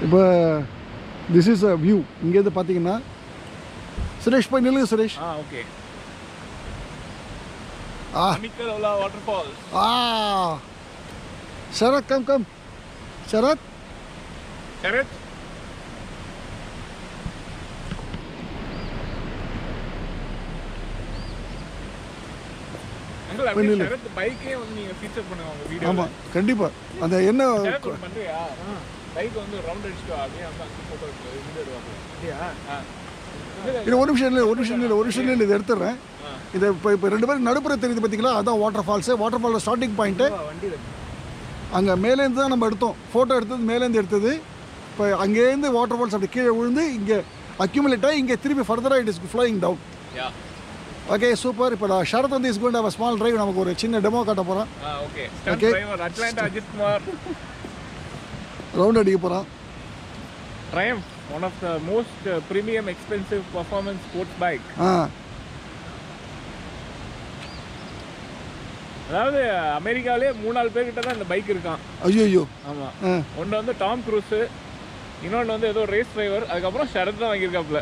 இப்போ this is a view இங்கேருந்து பார்த்தீங்கன்னா சுரேஷ் போய் நில்லுங்க சுரேஷ் ஆ ஓகே ஆ அமிக்கலோலா வாட்டர் ஃபால்ஸ் ஆ Sarath come come Sarath correct uncle அப்படியே பண்ணிடல. சரத் பைக்கே வந்து நீங்க ஃபீச்சர் பண்ணுங்க உங்க வீடியோ ஆமாம் கண்டிப்பாக அந்த என்ன சரத் ஒன்று பண்றியா பைக் வந்து ரவுண்ட் அடிச்சுட்டு வா, அப்படியே வந்து அங்கே ஃபோட்டோ எடுத்து வீடியோ எடுவாங்க அப்படியா ஆ இது ஒரு நிமிஷம் இல்லை ஒரு நிமிஷம் இல்லை ஒரு நிமிஷம் இல்லை இதை எடுத்துடுறேன் இதை இப்போ இப்போ ரெண்டு பேரும் நடுப்புற தெரியுது பார்த்தீங்களா அதான் வாட்டர் ஃபால்ஸு வாட்டர் ஃபாலில் ஸ்டார்டிங் பாயிண்ட்டு வண்டி வருது அங்கே மேலேருந்து தான் நம்ம எடுத்தோம் ஃபோட்டோ எடுத்தது மேலேருந்து எடுத்தது இப்போ அங்கேருந்து வாட்டர் ஃபால்ஸ் அப்படி கீழே விழுந்து இங்கே அக்யூமுலேட் ஆகி இங்கே திருப்பி ஃபர்தராக it is flying down yeah okay super இப்போ நான் ஷரத் வந்து is going have small drive நமக்கு ஒரு சின்ன டெமோ காட்ட போகிறோம் ஆ okay stunt Okay. Driver Atlanta Ajith Kumar round அடிக்க போகிறான் Triumph, one of the most uh, premium expensive performance sports bike. ஆ அதாவது அமெரிக்காவிலே மூணு நாலு பேர்கிட்ட தான் இந்த பைக் இருக்கான் ஐயோ ஐயோ ஆமா ஆ ஒன்று வந்து டாம் க்ரூஸு இன்னொன்று வந்து ஏதோ ரேஸ் டிரைவர் அதுக்கப்புறம் ஷரத் தான் வாங்கியிருக்காப்புல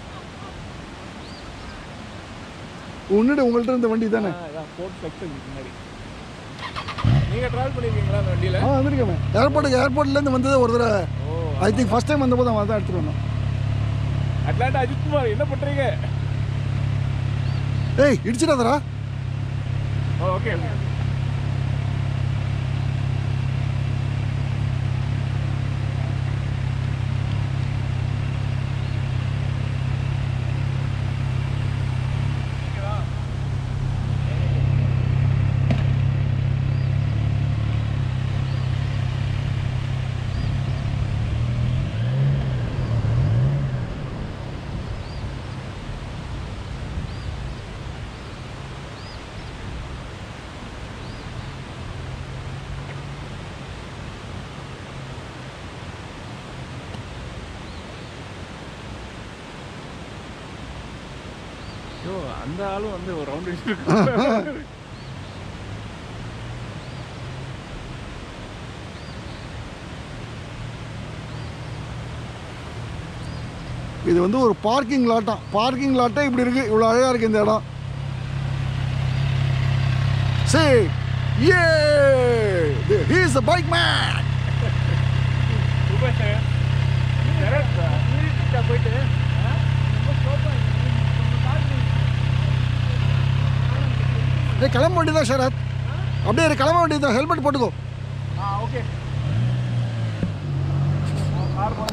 உன்னிட உங்கள்கிட்ட இருந்த வண்டி தானே ஸ்போர்ட்ஸ் செக்ஷன் முன்னாடி நீங்கள் ட்ராவல் பண்ணியிருக்கீங்களா அந்த வண்டியில் ஆ வந்திருக்கேன் ஏர்போர்ட்டுக்கு ஏர்போர்ட்லேருந்து வந்தது ஒரு தடவை oh I think first time வந்தபோது அவன் தான் எடுத்துகிட்டு வந்தான் அட்லாண்டா அஜித் குமார் என்ன பண்ணுறீங்க ஏய் இடிச்சிடாதடா ஓ ஓகே ஓகே ஐயோ அந்த ஆளும் வந்து ஒரு ரவுண்ட் இது வந்து ஒரு பார்க்கிங் லாட்டாம் பார்க்கிங் லாட்டே இப்படி இருக்கு இவ்வளோ அழகாக இருக்கு இந்த இடம் சரி ஏ he's a bike man super sir Sarath போயிட்டு ஏய் கிளம்ப வேண்டியதான் ஷரத் அப்படியே இரு, கிளம்ப வேண்டியதான் ஹெல்மெட் போட்டுக்கோ ஆ ஓகே